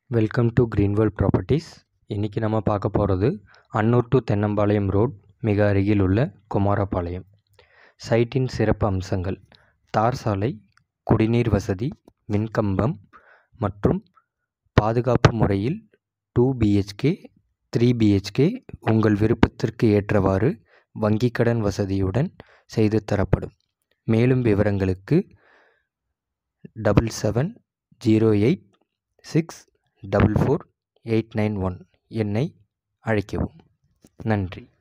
welcome to கிரீன்வேர்ல்ட் properties இன்றைக்கி நம்ம பார்க்க போகிறது அன்னூர் டு தென்னம்பாளையம் ரோட் மிக அருகில் உள்ள குமாரபாளையம் சைட்டின் சிறப்பு அம்சங்கள் தார் சாலை குடிநீர் வசதி மின்கம்பம் மற்றும் பாதுகாப்பு முறையில் டூ பிஹெச்கே த்ரீ பிஹெச்கே உங்கள் விருப்பத்திற்கு ஏற்றவாறு வங்கிக் கடன் வசதியுடன் செய்து தரப்படும் மேலும் விவரங்களுக்கு double seven zero eight six double four eight nine one எண்ணை அழைக்கவும் நன்றி